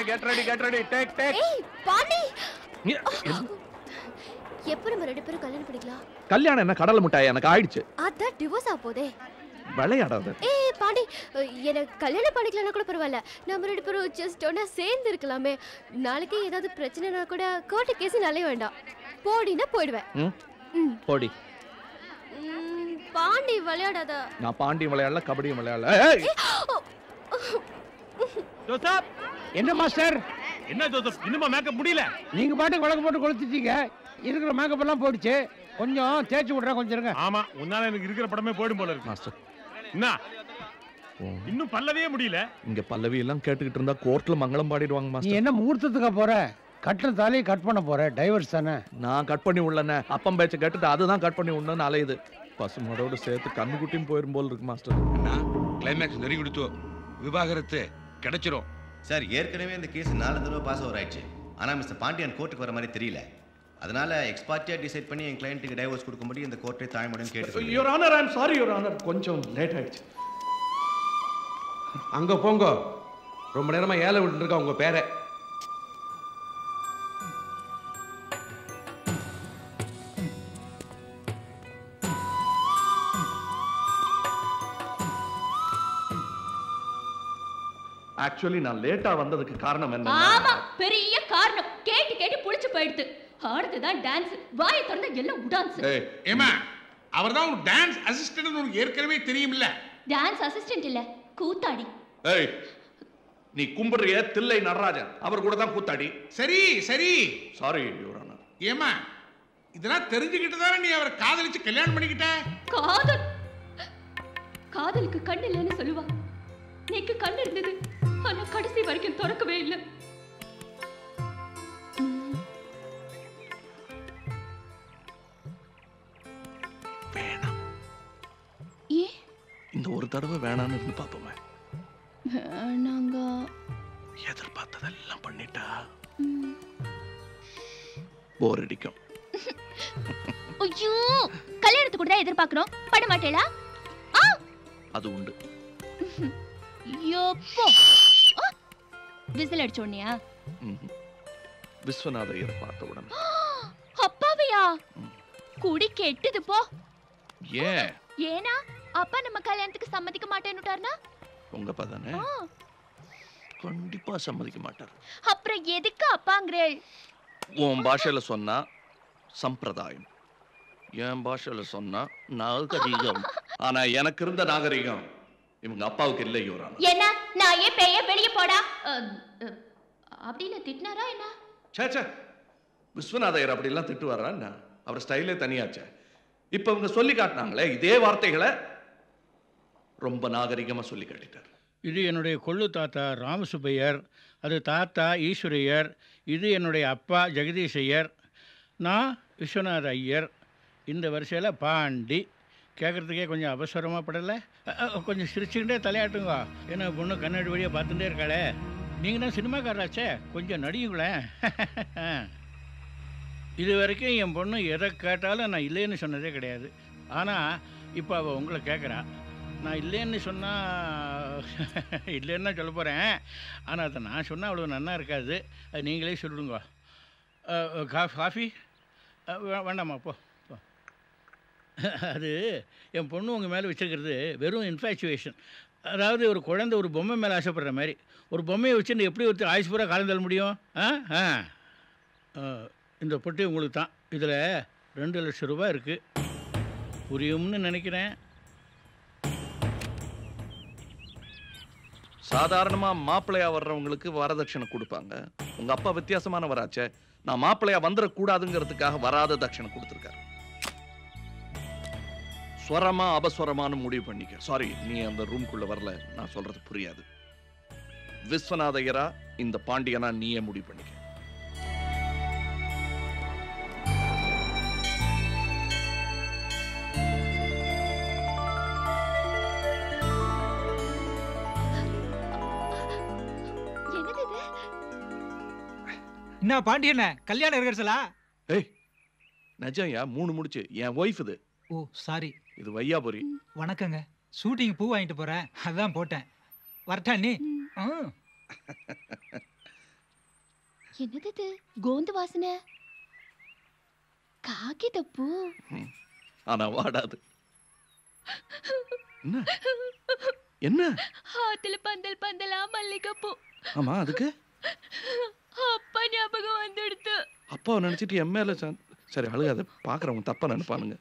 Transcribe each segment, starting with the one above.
Get ready get ready take take ஏய் பாண்டி எப்போ நம்ம ரெண்டு பேரும் கல்யாணம் பண்ணிக்கலாம் கல்யாணம் என்ன கடலை மிட்டாய் எனக்கு ஆயிடுச்சு அதான் டிவோர்ஸ் ஆக போதே விளையாடாத ஏய் பாண்டி எனக்கு கல்யாணம் பண்ணிக்கலனா கூட பரவாயில்ல நம்ம ரெண்டு பேரும் ஜஸ்ட் ஒன்னா சேர்ந்து இருக்கலாமே நாளைக்கு ஏதாவது பிரச்சனைனா கூட கோர்ட்டு கேஸ் நல்ல வேண்டாம் போடினா போயிடுவேன் ம் ம். போடி ம், பாண்டி விளையாடாத நான் பாண்டியும் விளையாடல கபடியும் விளையாடல ஏய் ஜோசப் என்ன மாஸ்டர் என்ன ஜோசப் இன்னுமா மேக்கப் முடியல நீங்க பாட்டுக்கு விளக்கு போட்டு கொளுத்திட்டீங்க இருக்கிற மேக்கப் எல்லாம் போயிடுச்சு கொஞ்சம் தேய்ச்சி விட்றேன் கொஞ்சம் இருங்க ஆமா உன்னால எனக்கு இருக்கிற படமே போயிடும் போல இருக்கு மாஸ்டர் என்ன ஓ, இன்னும் பல்லவே முடியல இங்க பல்லவி எல்லாம் கேட்டுக்கிட்டு இருந்தா கோர்ட்ல மங்களம் பாடிடுவாங்க நீ மாஸ்டர் என்ன முகூர்த்தத்துக்கா போற கட்டுற தாலியை கட் பண்ண போற டைவர்ஸ் தானே நான் கட் பண்ணி உள்ளனே அப்பம் பேச்ச கேட்டுட்டு அதுதான் கட் பண்ணி உடனே அலையுது பசுமாடோட சேர்த்து கண்ணுக்குட்டியும் போயிரும் போல் இருக்கு மாஸ்டர் கிளைமேக்ஸ் நெறி கொடுத்து விவாகரத்து கிடைச்சிரும் சார் ஏற்கனவே இந்த கேஸ் நாலு தடவை பாஸ் ஓவர் ஆயிடுச்சு ஆனால் மிஸ்டர் பாண்டியன் கோர்ட்டுக்கு வர மாதிரி தெரியல அதனால எக்ஸ்பார்ட்டியா டிசைட் பண்ணி என் கிளையண்ட்டுக்கு டைவர்ஸ் கொடுக்கும்படி இந்த கோர்ட்டை தாய்மொழியும் கேட்டு your honour I'm sorry your honour கொஞ்சம் லேட் ஆயிடுச்சு அங்க போங்க ரொம்ப நேரமா ஏழை விட்டு இருக்கா உங்க பேரை ஆக்சுவலி நான் லேட்டா வந்ததுக்கு காரணம் என்ன ஆமா பெரிய காரணம் கேட்டு கேட்டு புடிச்சு போயிடுது அடுத்துதான் டான்ஸ் வாயை திறந்தா எல்லாம் உடான்ஸ் ஏய் ஏமா அவர் தான் டான்ஸ் அசிஸ்டன்ட் உனக்கு ஏற்கனவே தெரியும்ல டான்ஸ் அசிஸ்டன்ட் இல்ல கூத்தாடி ஏய் நீ கும்பிடுறிய தில்லை நடராஜன் அவர் கூட தான் கூத்தாடி சரி சரி சாரி யுவர் ஆனர் ஏமா இதெல்லாம் தெரிஞ்சுக்கிட்டு தானே நீ அவரை காதலிச்சு கல்யாணம் பண்ணிக்கிட்ட காதல் காதலுக்கு கண் இல்லைன்னு சொல்லுவா நேக்கு கண் இருந்தது ஆனா கடைசி வரைக்கும் திறக்கவே இல்லை ஏன் இந்த ஒரு தடவை வேணான்னு இருந்து பார்ப்போமே வேணாங்க எதிர்பார்த்ததெல்லாம் பண்ணிட்டா போர் அடிக்கும் ஐயோ கல்யாணத்துக்கு கூட தான் எதிர்பார்க்கிறோம் பண்ண மாட்டேளா அது உண்டு யோப்போ விசில் அடிச்ச உடனேயா ம்ஹும். விஸ்வநாத ஐயரை பார்த்த உடனே அப்பாவையா குடி கெட்டுது போ ஏன் ஏனா அப்பா நம்ம கல்யாணத்துக்கு சம்மதிக்க மாட்டேன்னுட்டாருனா உங்க அப்பா தானே கண்டிப்பா சம்மதிக்க மாட்டார் அப்புறம் எதுக்கு அப்பாங்கிறேள் உன் பாஷையில சொன்னா சம்பிரதாயம் என் பாஷையில சொன்னா நாகரிகம் ஆனா எனக்கு இருந்த நாகரிகம் இவங்க அப்பாவுக்கு இல்லை யுவரான என்ன நான் ஏன் பேய வெளிய போடா அஹ், அஹ், அப்படின்னு திட்டினாரா என்ன சே சே விஸ்வநாதையர் அப்படிலாம் திட்டு வர்றா என்ன அவர் ஸ்டைலே தனியாச்சே இப்ப இவங்க சொல்லி காட்டினாங்களே இதே வார்த்தைகளை ரொம்ப நாகரிகமா சொல்லி காட்டிட்டார் இது என்னுடைய கொள்ளு தாத்தா ராமசுப்பையர் அது தாத்தா ஈஸ்வரையர் இது என்னுடைய அப்பா ஜெகதீஷ் ஐயர் நான் விஸ்வநாத ஐயர் இந்த வரிசையில் பாண்டி கேட்குறதுக்கே கொஞ்சம் அவசரமாக படலை அ, அ, கொஞ்சம் சிரிச்சுக்கிட்டே தலையாட்டுங்க ஏன்னா பொண்ணு கண்ணாடி வழியாக பார்த்துட்டே இருக்காளே நீங்கள் தான் சினிமாக்காரராச்சே கொஞ்சம் நடியுங்களேன் இது வரைக்கும் என் பொண்ணு எதை கேட்டாலும் நான் இல்லைன்னு சொன்னதே கிடையாது ஆனால் இப்போ அவள் உங்களை கேட்குறா நான் இல்லைன்னு சொன்னால் இல்லைன்னு தான் சொல்ல போகிறேன் ஆனால் அதை நான் சொன்னால் அவ்வளோ நன்னா இருக்காது அது நீங்களே சொல்லுங்க அஹ், அஹ், கா- காஃபி அஹ், வே- வேண்டாம்மா போ போ. அது என் பொண்ணு உங்கள் மேலே வச்சுருக்கிறது வெறும் இன்ஃபேச்சுவேஷன் அதாவது ஒரு குழந்தை ஒரு பொம்மை மேலே ஆசைப்படுற மாதிரி ஒரு பொம்மையை வச்சுட்டு எப்படி ஒருத்தர் ஆயுஸ் பூரா காலம் தள்ள முடியும் ஆ ஆ அஹ், இந்த பொட்டி உங்களுக்கு தான் இதில் ரெண்டு லட்சம் ரூபாய் இருக்குது புரியும்னு நினைக்கிறேன் சாதாரணமா மாப்பிள்ளையா வர்றவங்களுக்கு வரதட்சணை கொடுப்பாங்க உங்க அப்பா வித்தியாசமானவராச்சே நான் மாப்பிள்ளையா வந்துடக்கூடாதுங்கிறதுக்காக வராத தட்சணை கொடுத்துருக்காரு ஸ்வரமா அபஸ்வரமானு முடிவு பண்ணிக்க சாரி நீ அந்த ரூம்குள்ள வரல நான் சொல்றது புரியாது விஸ்வநாதையரா இந்த பாண்டியனா நீயே முடிவு பண்ணிக்க என்னது இது என்ன பாண்டியண்ண கல்யாண ரிஹர்சலா ஏய் நிஜம்யா மூணு முடிச்சு என் ஒய்ஃப் இது ஓ சாரி இது வையாபுரி வணக்கங்க ஷூட்டிங் பூ வாங்கிட்டு போறேன் அதான் போட்டேன் வரட்டா நீ ஆ. என்னது இது கோந்து வாசனை காகிதப்பூ ஆனா வாடாது என்ன என்ன ஆத்துல பந்தல் பந்தலா மல்லிகைப்பூ ஆமா அதுக்கு அப்பா ஞாபகம் வந்துடுத்து அப்பாவை நினைச்சிட்டு என் மேல ச- சரி அழுகாத பாக்குறவங்க தப்பா நினைப்பானுங்க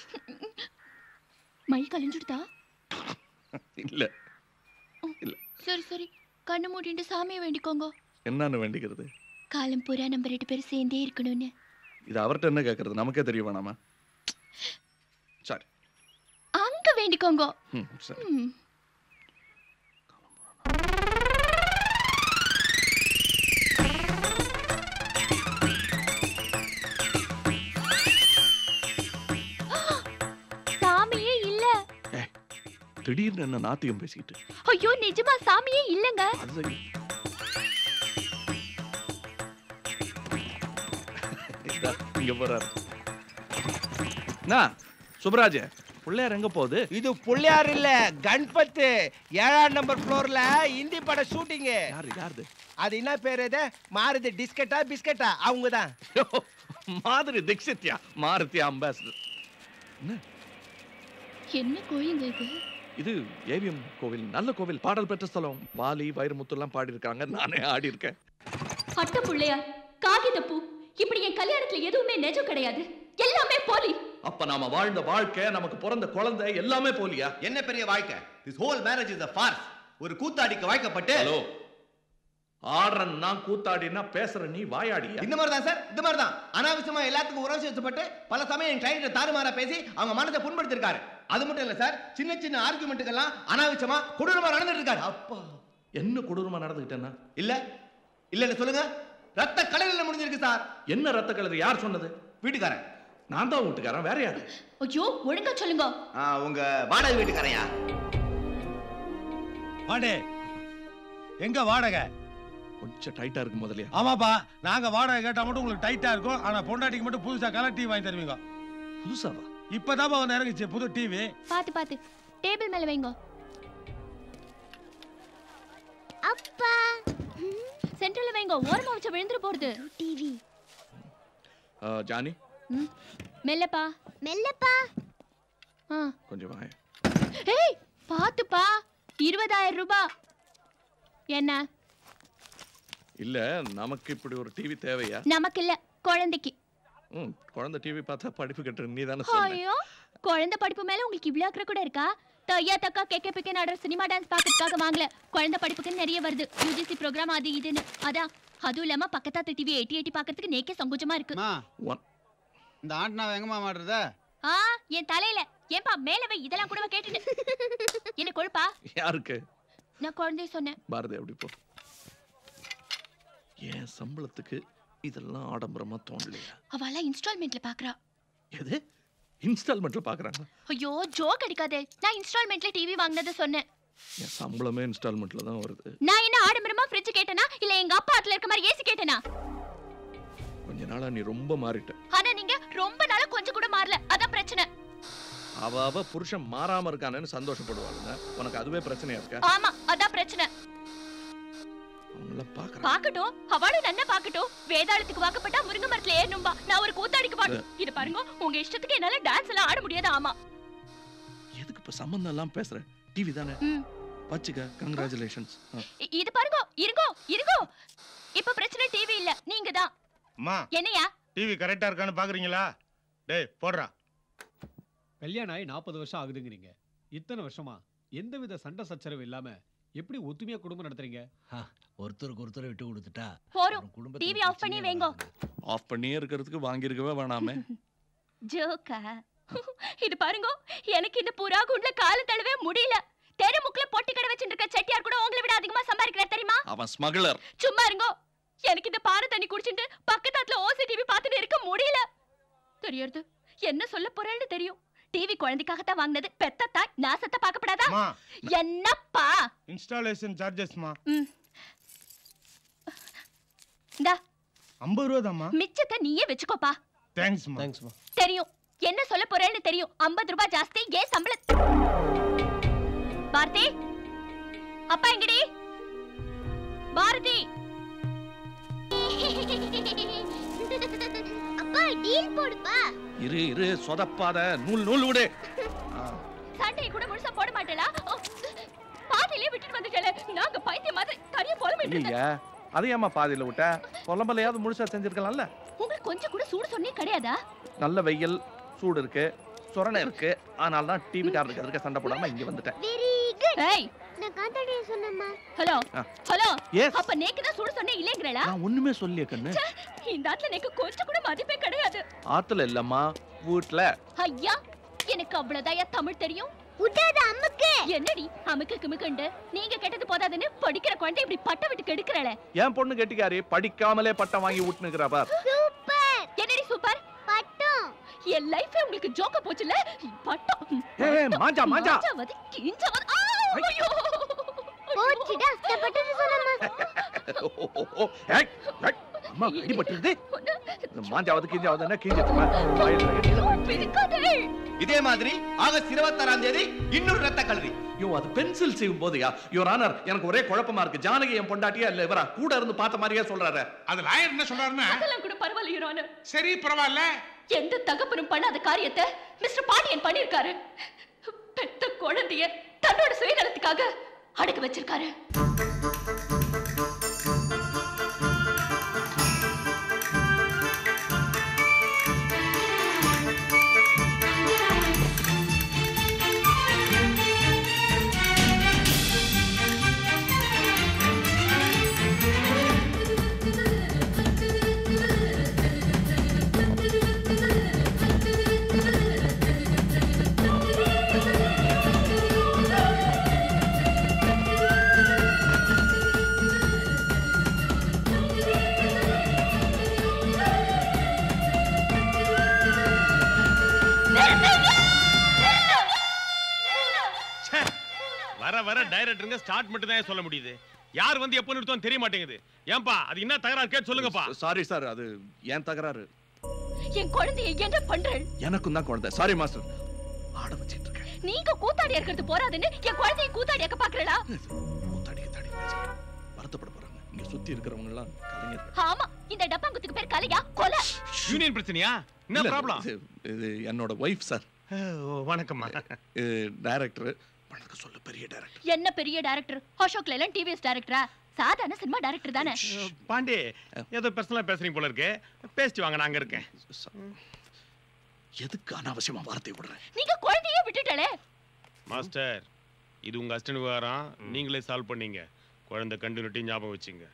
மை கலைஞ்சுடுதா இல்ல சரி சரி கண்ணு மூடிட்டு சாமியை வேண்டிக்கோங்க என்னன்னு வேண்டிக்கிறது காலம் பூரா நம்ம ரெண்டு பேரும் சேர்ந்தே இருக்கணும்னு இது அவர்ட்ட என்ன கேட்கறது நமக்கே தெரிய வேணாமா சரி அங்க வேண்டிக்கோங்க ம், சரி ம். சாமியே இல்ல திடீர்னு என்ன நாத்தியம் பேசிக்கிட்டு ஐயோ நிஜமா சாமியே இல்லங்க அது சரி. இதா, இங்க போறாரு என்ன சுப்ராஜ் பிள்ளையார் எங்க போகுது இது புள்ளையார் இல்ல கணபத்து ஏழாம் நம்பர் ஃப்ளோர்ல இந்தி பட ஷூட்டிங்கு யாரு யாருது அது என்ன பேர் இது மாறுது டிஸ்கட்டா பிஸ்கட்டா அவங்க தான் மாதிரி தீக்ஷித்யா மாருதி அம்பாசிடர் என்ன என்ன கோயிலுங்க இது இது ஏவிஎம் கோவில் நல்ல கோவில் பாடல் பெற்ற ஸ்தலம் வாலி வைரமுத்து எல்லாம் பாடி இருக்காங்க நானே ஆடி இருக்கேன் அட்ட புள்ளையார் காகிதப்பூ இப்படி என் கல்யாணத்துல எதுவுமே நிஜம் கிடையாது எல்லாமே போலி அப்ப நாம வாழ்ந்த வாழ்க்கை நமக்கு பிறந்த குழந்தை எல்லாமே போலியா என்ன பெரிய வாழ்க்கை this whole marriage is a farce ஒரு கூத்தாடிக்கு வாழ்க்கப்பட்டு ஹலோ ஆடுறன் நான் கூத்தாடினா பேசுற நீ வாயாடியா இந்த மாதிரி தான் சார் இந்த மாதிரி தான் அனாவசியமா எல்லாத்துக்கும் உறவு சேர்த்துப்பட்டு பல சமயம் என் கிளைண்ட் தாறுமாறா பேசி அவங்க மனதை புண்படுத்திருக்காரு அது மட்டும் இல்ல சார் சின்ன சின்ன ஆர்குமெண்ட்டுக்கெல்லாம் அனாவசியமா கொடூரமா நடந்துட்டு இருக்காரு அப்பா என்ன கொடூரமா நடந்துகிட்டேன்னா இல்ல இல்லன்னு சொல்லுங்க ரத்த கலரில் முடிஞ்சிருக்கு சார் என்ன ரத்த கலர் யார் சொன்னது வீட்டுக்காரன் நான் தான் வீட்டுக்காரன் வேற யாரு ஐயோ ஒழுங்கா சொல்லுங்க ஆ, உங்க வாடகை வீட்டுக்காரையா வாடே எங்க வாடகை கொஞ்சம் டைட்டா இருக்கு முதலியா ஆமாப்பா நாங்க வாடகை கேட்டா மட்டும் உங்களுக்கு டைட்டா இருக்கும் ஆனா பொண்டாட்டிக்கு மட்டும் புதுசா கலர் டிவி வாங்கி தருவீங்க புதுசாவா இப்பதான்ப்பா வந்து இறங்குச்சு புது டிவி பாத்து பாத்து டேபிள் மேல வைங்க அப்பா சென்டர்ல வைங்க ஓரமா வச்ச விழுந்துற போறது டிவி ஆ, ஜானி ம், மெல்லப்பா மெல்லப்பா ஆ. கொஞ்சம் வாங்க ஏய் பாத்துப்பா இருபதாயிரம் ரூபாய் என்ன இல்ல நமக்கு இப்படி ஒரு டிவி தேவையா நமக்கு இல்ல குழந்தைக்கு ம் குழந்தை டிவி பார்த்தா படிப்பு கட்டுற நீ தானே சொன்ன ஐயோ குழந்தை படிப்பு மேல உங்களுக்கு இவ்ளோ அக்கறை கூட இருக்கா தையா தக்கா கேக்க பிக்க நடுற சினிமா டான்ஸ் பார்க்கறதுக்காக வாங்கல குழந்தை படிப்புக்கு நிறைய வருது யூஜிசி ப்ரோக்ராம் அது இதுன்னு அதான் அதுவும் இல்லாம பக்கத்தாத்து டிவி எட்டி எட்டி பார்க்கறதுக்கு நேக்கே சங்கோஜமா இருக்கு ஒன் இந்த ஆண்டனா எங்கம்மா மாடுறத ஆ என் தலையில ஏன்பா மேல வை இதெல்லாம் கூட கேட்டுட்டு என்ன கொழுப்பா யாருக்கு நான் குழந்தைய சொன்னேன் பாரதி அப்படி போ ஏன் சம்பளத்துக்கு இதெல்லாம் ஆடம்பரமா தோணலையா அவளா இன்ஸ்டால்மெண்ட்ல பாக்குறா எது இன்ஸ்டால்மெண்ட்ல பாக்குறாங்க ஐயோ ஜோக் அடிக்காதே நான் இன்ஸ்டால்மெண்ட்ல டிவி வாங்கினதை சொன்னேன் என் சம்பளமே இன்ஸ்டால்மெண்ட்ல தான் வருது நான் என்ன ஆடம்பரமா ஃப்ரிட்ஜ் கேட்டேனா இல்ல எங்க அப்பா ஆத்துல இருக்க மாதிரி ஏசி கேட்டேனா கொஞ்ச நாளா நீ ரொம்ப மாறிட்ட ஆனா நீங்க ரொம்ப நாளா கொஞ்சம் கூட மாறல அதான் பிரச்சனை அவ அவ புருஷன் மாறாம இருக்கானேன்னு சந்தோஷப்படுவாளுங்க உனக்கு அதுவே பிரச்சனையா இருக்கா ஆமா அதான் பிரச்சனை அவங்கள பாக்குறாங்க பாக்கட்டும் அவளும் நன்ன பாக்கட்டும் வேதாளத்துக்கு வாக்கப்பட்டா முருங்கை மரத்துல ஏறணும்பா நான் ஒரு கூத்தாடிக்கு பாட்டு இது பாருங்க உங்க இஷ்டத்துக்கு என்னால டான்ஸ் எல்லாம் ஆட முடியாது ஆமா எதுக்கு இப்ப சம்பந்தம் எல்லாம் பேசுற டிவி தானே ம். வச்சுக்க கங்க்ராச்சுலேஷன்ஸ் இ- இது பாருங்க இருங்கோ இருங்கோ இப்ப பிரச்சனை டிவி இல்ல நீங்க தான் அம்மா என்னையா டிவி கரெக்டா இருக்கான்னு பாக்குறீங்களா டேய் போடுறா கல்யாணம் ஆகி நாற்பது வருஷம் ஆகுதுங்கிறீங்க இத்தனை வருஷமா எந்தவித சண்டை சச்சரவு இல்லாம எப்படி ஒத்துமையா குடும்பம் நடத்துறீங்க ஒருத்தருக்கு ஒருத்தர் விட்டு கொடுத்துட்டா போறோம் டிவி ஆஃப் பண்ணி வைங்கோ ஆஃப் பண்ணியே இருக்கிறதுக்கு வாங்கியிருக்கவே வேணாமே ஜோக்கா இது பாருங்க எனக்கு இந்த புறா குண்டுல கால தழுவே முடியல தெருமுக்குல பொட்டி கடை வச்சுட்டு இருக்க செட்டியார் கூட உங்களை விட அதிகமா சம்பாதிக்கிறார் தெரியுமா அவன் ஸ்மக்லர் சும்மா இருங்கோ எனக்கு இந்த பாறை தண்ணி குடிச்சிட்டு பக்கத்தாத்துல ஓசி டிவி பார்த்துட்டு இருக்க முடியல தெரியறது என்ன சொல்ல போறேன்னு தெரியும் டிவி குழந்தைக்காகத்தான் வாங்கினது பெத்த தாய் நாசத்தை பார்க்கப்படாதா அம்மா என்னப்பா இன்ஸ்டாலேஷன் சார்ஜஸ்மா ம் இந்தா ஐம்பது ரூபா தாம்மா மிச்சத்தை நீயே வச்சுக்கோப்பா தேங்க்ஸ்மா தேங்க்ஸ்மா தெரியும் என்ன சொல்ல போறேன்னு தெரியும் 50 ரூபாய் ஜாஸ்தி ஏன் சம்பள பாரதி அப்பா எங்கடி பாரதி அப்பா டீல் போடுப்பா இரு இரு சொதப்பாத நூல் நூல் விடு சண்டையை கூட முழுசா போட மாட்டேளா ஓ, பாதியிலே விட்டுட்டு வந்துட்டேல நாங்க பைத்திய மாதிரி தனியா புலம்பிட்டு இருந்தேன். ஐயா அது ஏமா பாதியில விட்ட புலம்பலையாவது முழுசா செஞ்சிருக்கலாம்ல உங்களுக்கு கொஞ்சம் கூட சூடு சொன்னே கிடையாதா நல்ல வெயில் சூடு இருக்கு சொரணை இருக்கு ஆனால் தான் டிவி காரருக்கு இருக்க சண்டை போடாம இங்க வந்துட்டேன் வெரி குட் ஏய் நான் காத்தாடிய சொன்னம்மா ஹலோ ஆ. Hello Yes. அப்ப நேக்கு தான் சூடு சொன்னே இல்லங்கறடா நான் ஒண்ணுமே சொல்லிய கண்ணு இந்த ஆத்துல நேக்கு கொஞ்சம் கூட மதிப்பே கிடையாது ஆத்துல இல்லம்மா வீட்ல ஐயா எனக்கு அவ்வளவுதாயா தமிழ் தெரியும் விட்டாத அம்முக்கு என்னடி அமுக்கு கிமுக்குண்டு நீங்க கெட்டது போதாதுன்னு படிக்கிற குழந்தை இப்படி பட்ட விட்டு கெடுக்கிறல என் பொண்ணு கெட்டிக்காரி படிக்காமலே பட்டம் வாங்கி விட்டுனுக்குறா பார் சூப்பர் என்னடி சூப்பர் பட்டம் என் லைஃபே உங்களுக்கு ஜோக்க போச்சுல பட்டம் ஏய், ஏய், மாஞ்சா, மாஞ்சா. மாஞ்சாவது, கிஞ்சாவது. ஆ, ஐயோ. போச்சுடா நான் பட்டது சொன்னம்மா ஏய், ஏய், அம்மா அடிபட்டுருது இந்த மாஞ்சாவது கீஞ்சாவது என்ன கீஞ்சிட்டு பிரிக்காதே. இதே மாதிரி ஆகஸ்ட் இருபத்தாறாம் தேதி இன்னொரு ரத்த கல்வி ஐயோ அது பென்சில் செய்யும் போதுயா யுவர் ஆனர் எனக்கு ஒரே குழப்பமா இருக்கு ஜானகி என் பொண்டாட்டியா இல்ல இவரா கூட இருந்து பார்த்த மாதிரியே சொல்றாரு அது லாயர் என்ன சொல்றாருன்னா அதெல்லாம் கூட பரவாயில்ல Your Honor. சரி பரவாயில்ல எந்த தகப்பனும் பண்ணாத காரியத்தை மிஸ்டர் பாண்டியன் பண்ணிருக்காரு பெத்த குழந்தைய தன்னோட சுயநலத்துக்காக அடக்க வச்சிருக்காரு வர வர டைரக்டருங்க ஸ்டார்ட் மட்டும் தான் சொல்ல முடியுது யார் வந்து எப்போ நிறுத்தம் தெரிய மாட்டேங்குது ஏன்பா அது என்ன தகராறு கேட்டு சொல்லுங்கப்பா சாரி சார் அது ஏன் தகராறு என் குழந்தைய என்ன பண்றேன் எனக்கும் தான் குழந்தை சாரி மாஸ்டர் ஆட வச்சிட்டு இருக்கேன் நீங்க கூத்தாடி இருக்கிறது போறாதுன்னு என் குழந்தைய கூத்தாடியாக்க பாக்குறடா வருத்தப்பட போறாங்க இங்க சுத்தி இருக்கிறவங்க எல்லாம் கலைஞர் ஆமா இந்த டப்பாங்குத்துக்கு பேர் கலையா கொலை யூனியன் பிரச்சனையா என்ன இல்ல, ப்ராப்ளம் இது- இது என்னோட ஒய்ஃப் சார் வணக்கம்மா டைரக்டர் வணக்கம் சொல்ல பெரிய டைரக்டர் என்ன பெரிய டைரக்டர் அசோக் லேலன் டிவிஎஸ் டைரக்டரா சாதாரண சினிமா டைரக்டர் தானே பாண்டே ஏதோ பர்சனலா பேசுறீங்க போல இருக்கு பேசிட்டு வாங்க நான் அங்க இருக்கேன் எதுக்கு அனாவசியமா வார்த்தை விடுறேன் நீங்க குழந்தைய விட்டுட்டலே மாஸ்டர் இது உங்க அஸ்டன் விவகாரம் நீங்களே சால்வ் பண்ணீங்க குழந்தை கண்டினியூட்டி ஞாபகம் வச்சுங்க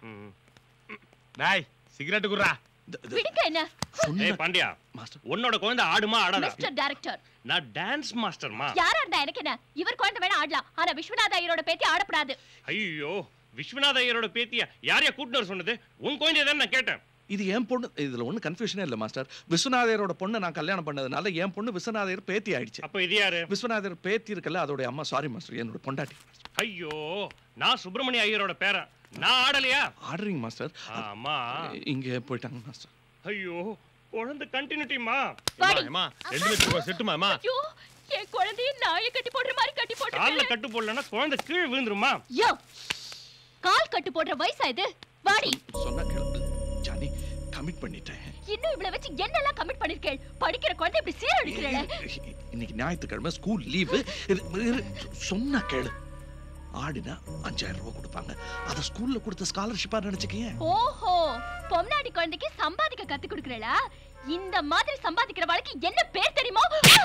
டாய் சிகரெட் குர்ரா விடுங்க என்ன ஏய் பாண்டியா உன்னோட குழந்தை ஆடுமா ஆடாதா மிஸ்டர் டைரக்டர் நான் டான்ஸ் மாஸ்டர்மா யாரா இருந்தா எனக்கு என்ன இவர் குழந்தை வேணா ஆடலாம் ஆனா விஸ்வநாத ஐயரோட பேத்தி ஆடப்படாது ஐயோ விஸ்வநாத ஐயரோட பேத்தியா யாரையா கூட்டிட்டு வர சொன்னது உன் குழந்தைய தான் நான் கேட்டேன் இது என் பொண்ணு இதுல ஒண்ணு கன்ஃபியூஷனே இல்ல மாஸ்டர் விஸ்வநாதரோட பொண்ணை நான் கல்யாணம் பண்ணதுனால என் பொண்ணு விஸ்வநாதர் பேத்தி ஆயிடுச்சு அப்ப இது யாரு விஸ்வநாதர் பேத்தி இருக்கல அதோட அம்மா சாரி மாஸ்டர் என்னோட பொண்டாட்டி ஐயோ நான் சுப்பிரமணிய ஐயரோட பேரன் நான் ஆடலையா ஆர்டரிங் மாஸ்டர் ஆமா இங்க போயிட்டாங்க மாஸ்டர் ஐயோ குழந்தை கண்டினியூட்டிமா வாடி. அம்மா ரெண்டு லட்சம் ரூபாய் செட்டுமாமா ஐயோ என் குழந்தைய நாயை கட்டி போடுற மாதிரி கட்டி கால்ல போட்டு கட்டு போடலன்னா குழந்தை கீழே விழுந்துருமா யோ கால் கட்டு போடுற வயசா இது வாடி சொன்னா கேளு ஜானி கமிட் பண்ணிட்டேன் இன்னும் இவ்வளவு வச்சு என்னெல்லாம் கமிட் பண்ணிருக்கேன் படிக்கிற குழந்தை இப்படி சீரழிக்கிறேன் இன்னைக்கு ஞாயிற்றுக்கிழமை ஸ்கூல் லீவு சொன்னா கேளு ஆடினா அஞ்சாயிரம் ரூபாய் கொடுப்பாங்க அதை ஸ்கூல்ல கொடுத்த ஸ்காலர்ஷிப்பா நினைச்சுக்கீங்க ஓஹோ பொம்னாடி குழந்தைக்கு சம்பாதிக்க கத்து கொடுக்கறடா இந்த மாதிரி சம்பாதிக்கிற வாழ்க்கை என்ன பேர் தெரியுமா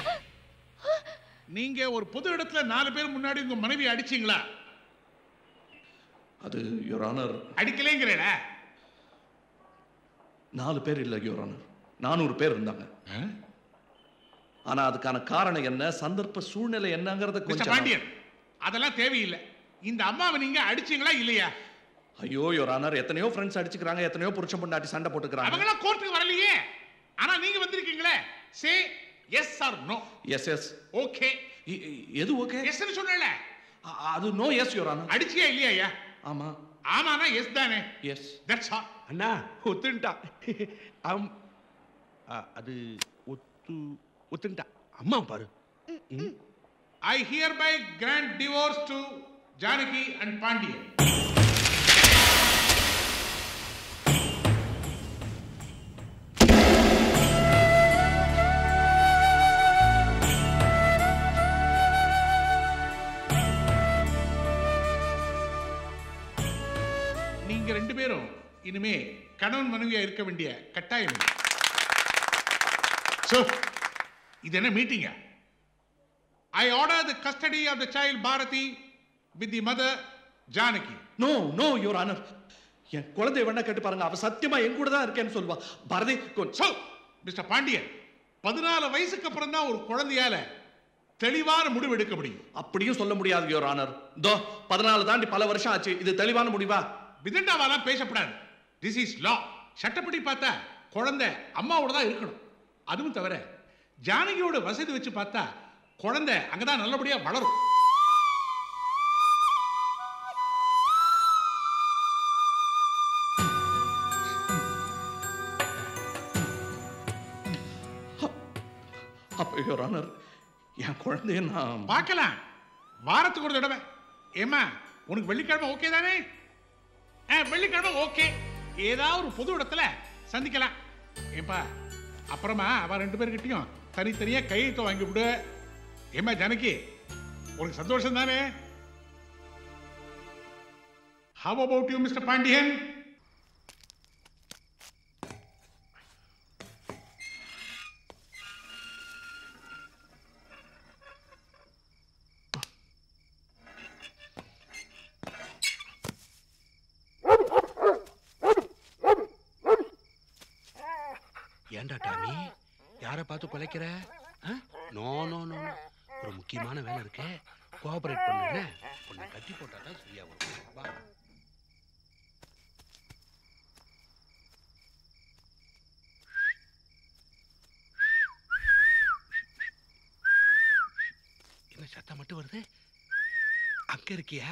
நீங்க ஒரு பொது இடத்துல நாலு பேர் முன்னாடி உங்க மனைவி அடிச்சீங்களா அது யுவர் ஆனர் அடிக்கலைங்கிறேடா நாலு பேர் இல்ல யுவர் ஆனர் நானூறு பேர் இருந்தாங்க ஆனா அதுக்கான காரணம் என்ன சந்தர்ப்ப சூழ்நிலை என்னங்கறத மிஸ்டர் கொஞ்சம் பாண்டியன் அதெல்லாம் தேவையில்லை இந்த அம்மாவை நீங்க அடிச்சீங்களா இல்லையா ஐயோ யுவர் ஆனர் எத்தனையோ ஃப்ரெண்ட்ஸ் அடிச்சுக்கிறாங்க எத்தனையோ புருஷன் பொண்டாட்டி சண்டை போட்டுக்கிறாங்க அவங்க எல்லாம் கோர்ட்டுக்கு வரலையே ஆனா நீங்க வந்திருக்கீங்களே say yes or no yes yes okay எது ஓகே எஸ்னு சொன்னல அது நோ எஸ் யுவர் ஆனர் அடிச்சியா இல்லையா ஐயா ஆமா ஆமானா எஸ் தானே எஸ் தட்ஸ் ஆல் அண்ணா ஒத்துண்டா அம் ஆ, அது ஒத்து ஒத்துண்டா அம்மா பாரு I hereby grant divorce to Janaki and Pandian. பேரும் இனிமே கணவன் மனைவியா இருக்க வேண்டிய கட்டாயம் இல்லை. So, இது என்ன மீட்டிங்க I order the custody of the child Bharathi with the mother Janaki no no your honour என் குழந்தைய வேணா கேட்டு பாருங்க அவ சத்தியமா என் கூட தான் இருக்கேன்னு சொல்வா பாரதி சோ மிஸ்டர் பாண்டியன் பதினாலு வயசுக்கு அப்புறம் தான் ஒரு குழந்தையால தெளிவான முடிவு எடுக்க முடியும் அப்படியும் சொல்ல முடியாது யுவர் ஆனர் தோ பதினாலு தாண்டி பல வருஷம் ஆச்சு இது தெளிவான முடிவா விதண்டாவாலாம் பேசப்படாது திஸ் இஸ் லா சட்டப்படி பார்த்தா குழந்தை அம்மாவோட தான் இருக்கணும் அதுவும் தவிர ஜானகியோட வசதி வச்சு பார்த்தா குழந்தை அங்கதான் நல்லபடியா வளரும் அப்ப யுவர் ஆனர் என் குழந்தைய நான் பார்க்கலாம் வாரத்துக்கு ஒரு தடவை ஏமா உனக்கு வெள்ளிக்கிழமை ஓகே தானே ஆ வெள்ளிக்கிழமை ஓகே ஏதாவது ஒரு பொது இடத்துல சந்திக்கலாம் ஏப்பா அப்புறமா அவ ரெண்டு பேர்கிட்டயும் தனித்தனியா கையெழுத்து வாங்கி விடு ஏமா ஜானகி உனக்கு சந்தோஷம் தானே how about you mister Pandian ஏன்டா டாமி யாரை பார்த்து குலைக்கிற ஆ? No no no no. ஒரு முக்கியமான வேலை இருக்கு கோஆபரேட் பண்ணுன உன்னை கட்டி போட்டா தான் சரியா வரும் வா என்ன சத்தம் மட்டும் வருது அங்க இருக்கியா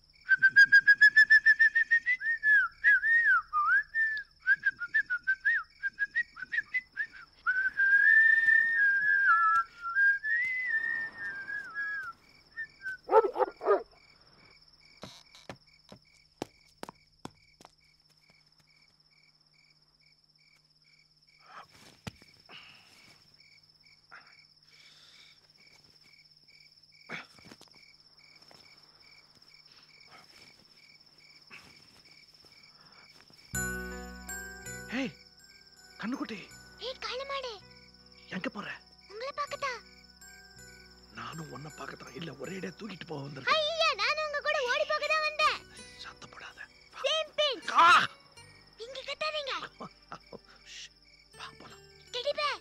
ஹேய் கண்ணுக்குட்டி ஏய் காளமாடே எங்க போற உங்களை பார்க்கதா நானும் உன்னை பார்க்கத்தான் இல்ல ஒரேடியா தூக்கிட்டு போக வந்திருக்கேன் ஐயா நான் உங்க கூட ஓடி போக தான் வந்தேன் சத்தப்படாத சேம் பிஞ்ச் இங்க கத்தாதீங்க டெடி பேர்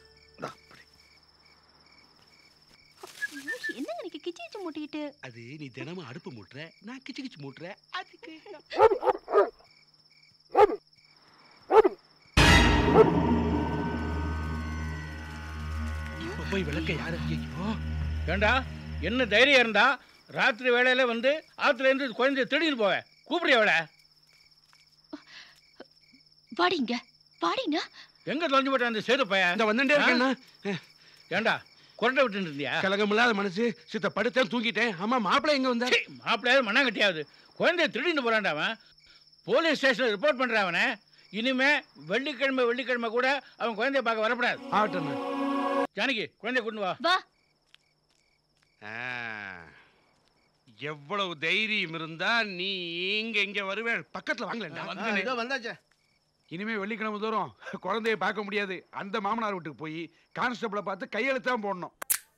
என்ன எனக்கு கிச்சி கிச்சி மூட்டிக்கிட்டு அது நீ தினமும் அடுப்பு மூட்டுற நான் கிச்சு கிச்சு மூட்டுற அதுக்கு இப்ப போய் விளக்க யாரு ஐயோ ஏண்டா என்ன தைரியம் இருந்தா ராத்திரி வேளையில வந்து ஆத்துல இருந்து குழந்தைய திடீர்னு போவ கூப்பிடுறிய அவளை வாடிங்க வாடிங்க எங்க தொலைஞ்சு போட்ட அந்த சேது பையன் இந்த வந்துட்டே இருக்கேன்னா ஏண்டா குரட்டை விட்டு இருந்தியா கலகமில்லாத மனசு சித்த படுத்தேன் தூங்கிட்டேன் ஆமா மாப்பிள்ளை எங்க வந்தாரு மாப்பிள்ளையாவது மண்ணாங்கட்டியாவது குழந்தைய திருடிட்டு போறான்டா அவன் போலீஸ் ஸ்டேஷன்ல ரிப்போர்ட் பண்றான் அவனை இனிமே வெள்ளிக்கிழமை வெள்ளிக்கிழமை கூட அவன் குழந்தைய பார்க்க வரக்கூடாது ஆகட்டும் ஜானகி குழந்தைய கொண்டு வா வா எவ்வளவு தைரியம் இருந்தா நீ இங்க இங்க வருவேன் பக்கத்துல வாங்கல இதோ வந்தாச்சே இனிமே வெள்ளிக்கிழமை தோறும் குழந்தைய பார்க்க முடியாது அந்த மாமனார் வீட்டுக்கு போய் கான்ஸ்டபிளை பார்த்து கையெழுத்து தான் போடணும்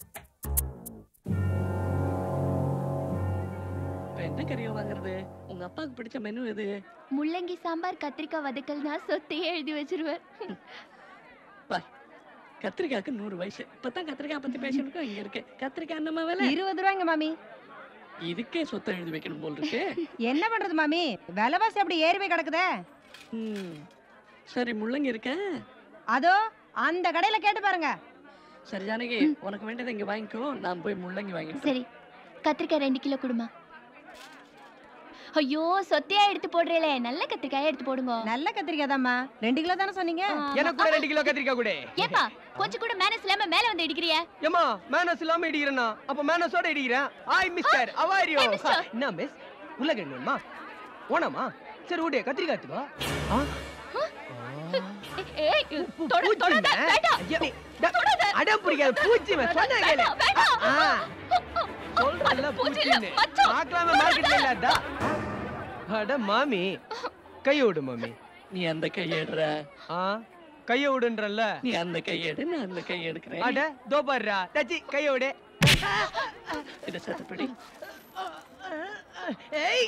இப்ப என்ன கறியோ வாங்குறது உங்க அப்பாவுக்கு பிடிச்ச மெனு எது முள்ளங்கி சாம்பார் கத்திரிக்காய் வதக்கல்னா சொத்தையே எழுதி வச்சிருவேன் பார் கத்திரிக்காய்க்கு நூறு வயசு இப்பதான் கத்திரிக்காய் பத்தி பேசிருக்கோம் இங்க இருக்கு கத்திரிக்காய் என்னமா விலை இருபது ரூபாய்ங்க மாமி இதுக்கே சொத்தை எழுதி வைக்கணும் போல் இருக்கு என்ன பண்றது மாமி விலைவாசி அப்படி ஏறி போய் கிடக்குதே ம். சரி முள்ளங்கி இருக்க அதோ அந்த கடையில கேட்டு பாருங்க சரி ஜானகி உனக்கு வேண்டியதை இங்க வாங்கிக்கோ நான் போய் முள்ளங்கி வாங்கிட்டு சரி கத்திரிக்காய் ரெண்டு கிலோ கொடுமா ஐயோ சொத்தையா எடுத்து போடுறீங்களே நல்ல கத்திரிக்காயா எடுத்து போடுங்க நல்ல கத்திரிக்காய் தாம்மா ரெண்டு கிலோ தானே சொன்னீங்க எனக்கு கூட ரெண்டு கிலோ கத்திரிக்காய் கூட ஏப்பா கொஞ்சம் கூட மேனஸ் இல்லாம மேல வந்து இடிக்கிறிய ஏமா மேனஸ் இல்லாம இடிக்கிறேனா அப்ப மேனஸோட இடிக்கிறேன் ஹாய் மிஸ்டர் அவாரியோ Hey, mister. என்ன மிஸ் உலக வேணுமா ஓனமா சரி விடு கத்திரிக்காய் எடுத்துக்கோ ஆ? ஏய் தொட தொடாத வேண்டாம் ஐயா, ட- அடம் பிடிக்காத பூச்சி மேம் சொன்ன கேளு வேண்டாம், வேண்டாம். ஆ, சொல்றேன்ல பூச்சி இல்ல, பூச்சின்னு மச்சான். பார்க்கலாமே மார்க்கெட்ல இல்லாதா அட மாமி கையை விடு மாமி நீ அந்த கையெடுற ஆ கையை விடுன்றல்ல நீ அந்த கையெடு நான் அந்த கை எடுக்கிறேன் அட தோ பாருடா டச்சி கையை விடு இதை சத்தப்படி ஏய்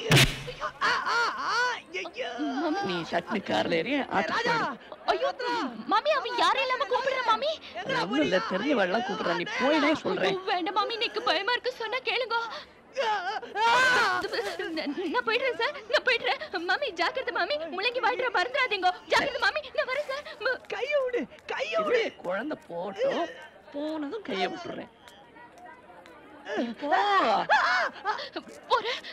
நீ சட்னி கார்ல ஏறி ஆத்துக்கு போயிடு. ஐயோ மாமி அவன் யாரும் இல்லாம கூப்பிடுற மாமி ஒண்ணும் இல்ல தெரிஞ்சவள்லாம் கூப்பிடுறா நீ போயிடே சொல்றேன் வேண்டாம் மாமி எனக்கு பயமா இருக்கு சொன்னா கேளுங்க நான் போயிடுறேன் சார் நான் போயிடுறேன் மாமி ஜாக்கிரதை மாமி முள்ளங்கி வாழ்ற மறந்துடாதீங்க ஜாக்கிரதை மாமி நான் வரேன் சார் கையை விடு கையை விடு குழந்தை போட்டோம் போனதும் கையை விட்டுறேன் நீ போ போறேன்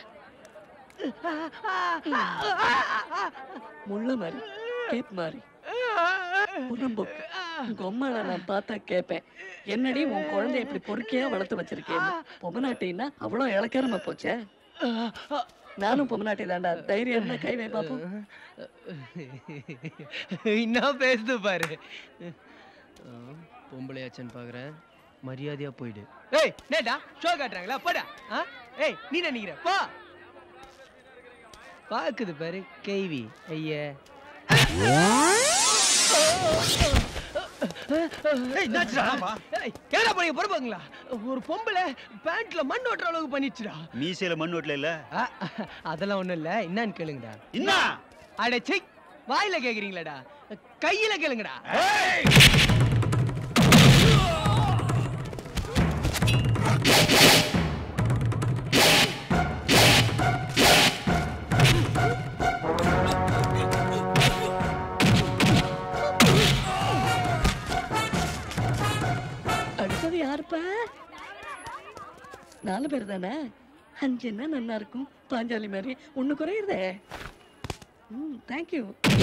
முள்ள மாதிரி கேப் மாதிரி புறம்போக்கு உங்க அம்மாவை நான் பார்த்தா கேட்பேன் என்னடி உன் குழந்தைய இப்படி பொறுக்கையா வளர்த்து வச்சிருக்கேன் பொம்மநாட்டின்னா அவ்வளோ இளக்காரமா போச்சே நானும் பொம்மநாட்டி தாண்டா தைரியம் இருந்தா கை வை பாப்போம் இன்னும் பேசுது பாரு பொம்பளையாச்சன்னு பாக்குறேன் மரியாதையா போயிடு ஏய் நேடா ஷோ காட்டுறாங்களா போடா ஆ? ஏய் நீ நினைக்கிற போ பாக்குது பாரு கேவி ஐயா ஏய் என்னாச்சுடா ஏய் கேடா போறீங்க பொறுப்பாங்களா ஒரு பொம்பளை பேண்ட்ல மண் ஓட்டுற அளவுக்கு பண்ணிச்சுடா மீசையில மண் ஓட்டல இல்ல ஆ, அதெல்லாம் ஒண்ணும் இல்ல என்னன்னு கேளுங்கடா என்ன அட சை வாயில கேக்குறீங்களாடா கையில கேளுங்கடா அடுத்தது யாருப்பா நாலு பேர் தானே அஞ்சுன்னா நல்லா இருக்கும் பாஞ்சாலி மாதிரி ஒண்ணு குறையுதே ம் தேங்க்யூ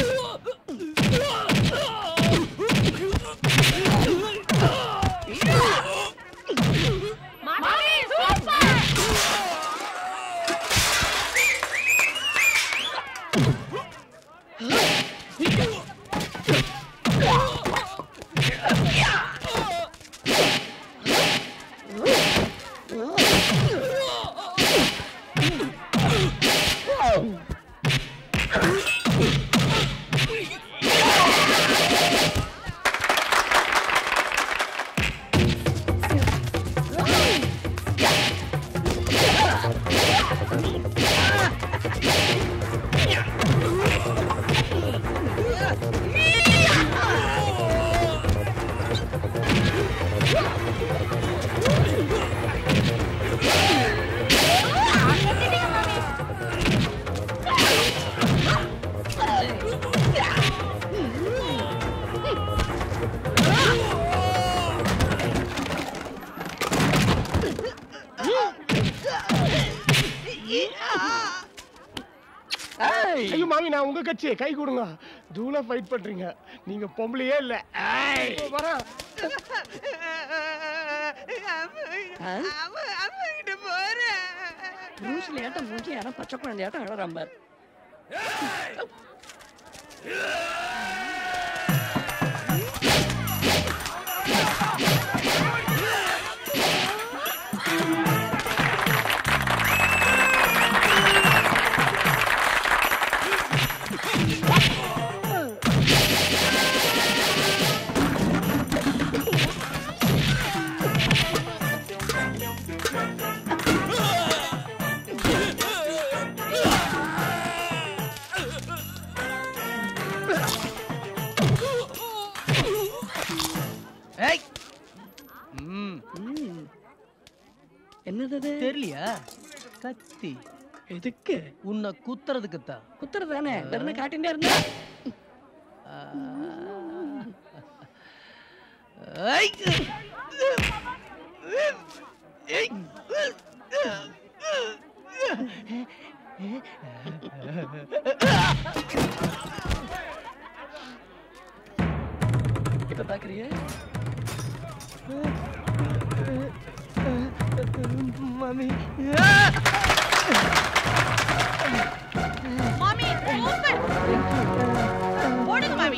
ஐயோ மாமி நான் உங்க கட்சி கை கொடுங்க தூள ஃபைட் பண்றீங்க நீங்க பொம்பளையே இல்ல இதோ வரேன் ப்ரூஸ்ல ஏட்டம் மூஞ்சி யாரோ பச்சை குழந்தையாட்டம் அழறான் பாரு ஏய் ம் என்னது அது தெரியலையா கத்தி எதுக்கு உன்னை குத்துறதுக்கு தான் குத்துறது தானே வெறும் காட்டிகிட்டே இருந்தா இப்ப பாக்குறியா மாமி மாமி சூப்பர் போடுங்க மாமி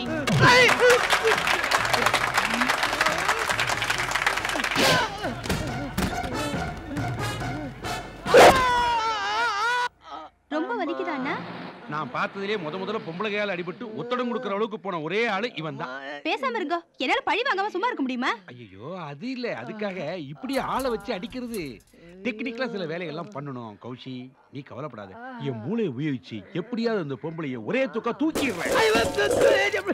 ரொம்ப வலிக்குதா அண்ணா நான் பார்த்ததுலயே முத முதல்ல பொம்பளை கையால அடிபட்டு ஒத்தடம் கொடுக்குற அளவுக்கு போன ஒரே ஆளு இவன் தான் பேசாம இருங்கோ என்னால பழி வாங்காம சும்மா இருக்க முடியுமா ஐயோ அது இல்ல அதுக்காக இப்படியே ஆளை வச்சு அடிக்கிறது டெக்னிக்கலா சில வேலைகள்லாம் பண்ணணும் கௌஷி நீ கவலைப்படாத என் மூளையை உபயோகிச்சு எப்படியாவது அந்த பொம்பளைய ஒரே தூக்கா தூக்கிடுறேன்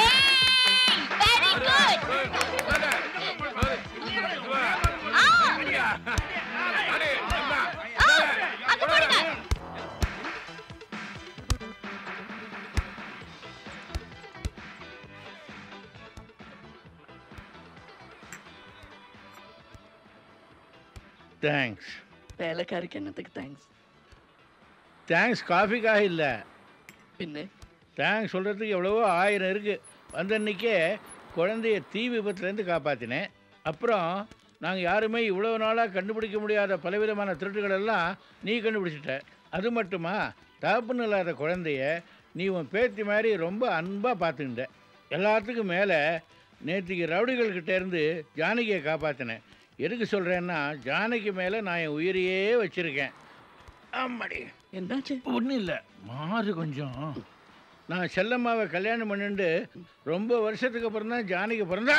தேங்க்ஸ் வேலைக்காரிக்கு என்னத்துக்கு தேங்க்ஸ் தேங்க்ஸ் காஃபிக்காக இல்லை பின்ன தேங்க்ஸ் சொல்கிறதுக்கு எவ்வளவோ ஆயிரம் இருக்குது வந்த அன்னைக்கே குழந்தைய தீ விபத்துலேருந்து காப்பாற்றினேன் அப்புறம் நாங்கள் யாருமே இவ்வளோ நாளாக கண்டுபிடிக்க முடியாத பலவிதமான திருட்டுகள் எல்லாம் நீ கண்டுபிடிச்சிட்ட அது மட்டுமா தகப்பன் இல்லாத குழந்தைய நீ உன் பேத்தி மாதிரி ரொம்ப அன்பாக பார்த்துக்கிட்ட எல்லாத்துக்கும் மேலே நேற்றுக்கு ரவுடிகள்கிட்ட இருந்து ஜானகியை காப்பாற்றினேன் எதுக்கு சொல்கிறேன்னா ஜானகி மேலே நான் என் உயிரையே வச்சுருக்கேன் ஆமாடி என்னாச்சு ஒன்றும் இல்லை மாறு கொஞ்சம் நான் செல்லம்மாவை கல்யாணம் பண்ணிட்டு ரொம்ப வருஷத்துக்கு அப்புறம் தான் ஜானகி பிறந்தா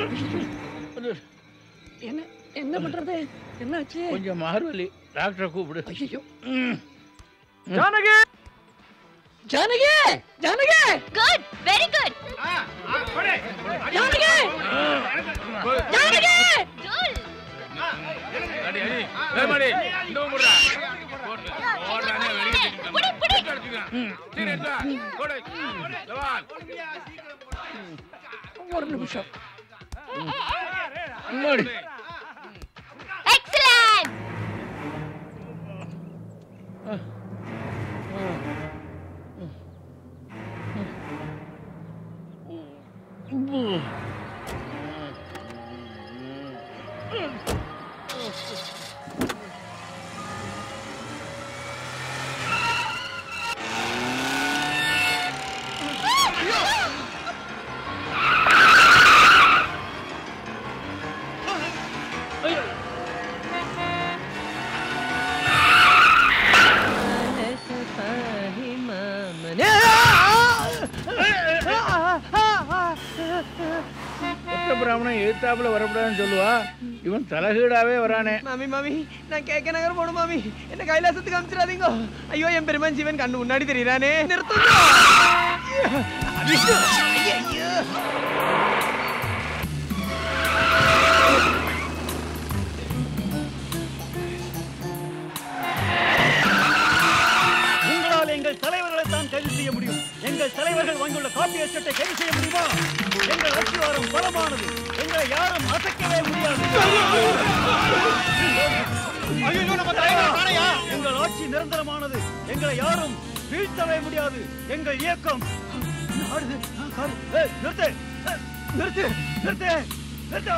என்ன என்ன பண்றது என்னாச்சு கொஞ்சம் மாறுவலி டாக்டரை கூப்பிடு ஐயோ Janaki Janaki Janaki good very good Janaki Janaki அடி அடி ஏய் மாடி இந்த முறா ஓடுறானே வெளிய புடி புடி சரி எடுத்து வா. போடு லவால் ஒரு நிமிஷம் முன்னாடி எக்ஸலென்ட் ஒத்த பிராமணன் எழுத்தாப்புல வரக்கூடாதுன்னு சொல்லுவா இவன் தலைகீடாவே வரானே மாமி மாமி நான் கேட்க நகர் போகணும் மாமி என்ன கைலாசத்துக்கு அமிச்சிடாதீங்க ஐயோ என் பெருமான் ஜீவன் கண்ணு முன்னாடி தெரியுறானே நிறுத்துங்க ஐயோ உங்களால் எங்கள் தலைவர்களை தான் கைது செய்ய முடியும் எங்கள் தலைவர்கள் வாங்கியுள்ள காப்பி அச்சட்டை கைது செய்ய முடியுமா எங்கள் அஸ்திவாரம் பலமானது எங்களை யாரும் அசைக்கவே முடியாது ஐயோ நம்ம தலைவர் காணையா எங்கள் ஆட்சி நிரந்தரமானது எங்களை யாரும் வீழ்த்தவே முடியாது எங்கள் இயக்கம் ஆடுது சாரி ஏய், நிறுத்து ஏய், நிறுத்து நிறுத்து நிறுத்து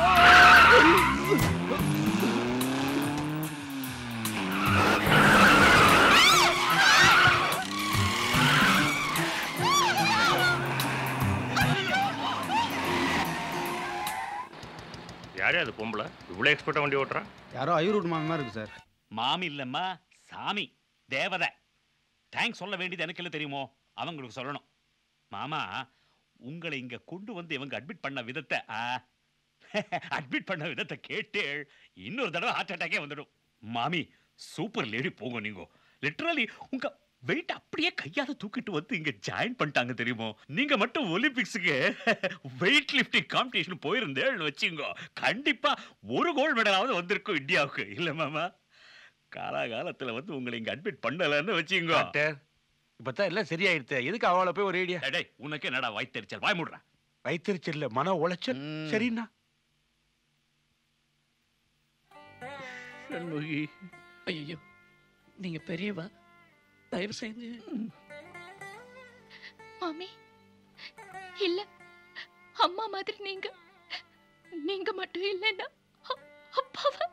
யாரே அது பொம்பளை இவ்வளோ எக்ஸ்பர்ட்டாக வண்டி ஓட்டுறான் யாரோ ஐரூட் மாமி மாதிரி இருக்கு சார் மாமி இல்லம்மா சாமி தேவதை தேங்க்ஸ் சொல்ல வேண்டியது எனக்கு இல்லை தெரியுமோ அவங்களுக்கு சொல்லணும் மாமா உங்களை இங்க கொண்டு வந்து இவங்க அட்மிட் பண்ண விதத்தை அட்மிட் பண்ண விதத்தை கேட்டு இன்னொரு தடவை ஹார்ட் அட்டாக்கே வந்துடும் மாமி சூப்பர் லேடி போங்க நீங்க லிட்டரலி உங்க வெயிட் அப்படியே கையால தூக்கிட்டு வந்து இங்க ஜாயின் பண்ணிட்டாங்க தெரியுமோ நீங்க மட்டும் ஒலிம்பிக்ஸுக்கு வெயிட் லிஃப்டிங் காம்படிஷன் போயிருந்தேன்னு வச்சுங்க கண்டிப்பா ஒரு கோல்டு மெடலாவது வந்திருக்கும் இந்தியாவுக்கு இல்ல மாமா காலாகாலத்துல வந்து உங்களை இங்க அட்மிட் பண்ணலன்னு வச்சுங்க டாக்டர் இப்பதான் எல்லாம் சரியாயிடுச்சு எதுக்கு அவளை போய் ஒரு ஐடியா டேய் உனக்கு என்னடா வயித்தெரிச்சல் வாய் மூடுறா வைத்திருச்சல்ல மன உளைச்சல் சரிண்ணா சண்முகி ஐயோ நீங்க பெரியவா தயவு செஞ்சு மாமி இல்ல அம்மா மாதிரி நீங்க நீங்க மட்டும் இல்லைன்னா அ- அப்பாவை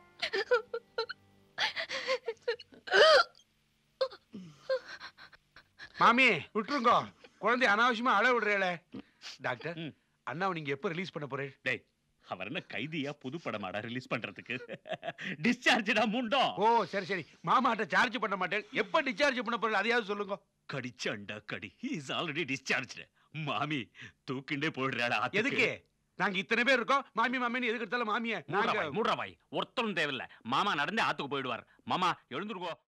மாமி விட்டுருங்க குழந்தை அனாவசியமா அழ விடுறேல டாக்டர் அண்ணாவை நீங்க எப்ப ரிலீஸ் பண்ண போறேன் டேய் அவர் என்ன கைதியா புது படமாடா ரிலீஸ் பண்றதுக்கு டிஸ்சார்ஜடா முண்டோ ஓ சரி சரி மாமாட்ட சார்ஜ் பண்ண மாட்டேன் எப்ப டிஸ்சார்ஜ் பண்ண போறீங்க அதையாவது சொல்லுங்க கடிச்சண்டா கடி இஸ் ஆல்ரெடி டிஸ்சார்ஜ் மாமி தூக்கிண்டே போயிடுறாடா எதுக்கு நாங்க இத்தனை பேர் இருக்கோம் மாமி மாமின்னு எதுக்கு எடுத்தாலும் மாமிய நாங்க மூடுறவாய் மூடுறவாய் ஒருத்தரும் தேவையில்ல மாமா நடந்தே ஆத்துக்கு போயிடுவார் மாமா எழுந்துருக்கோ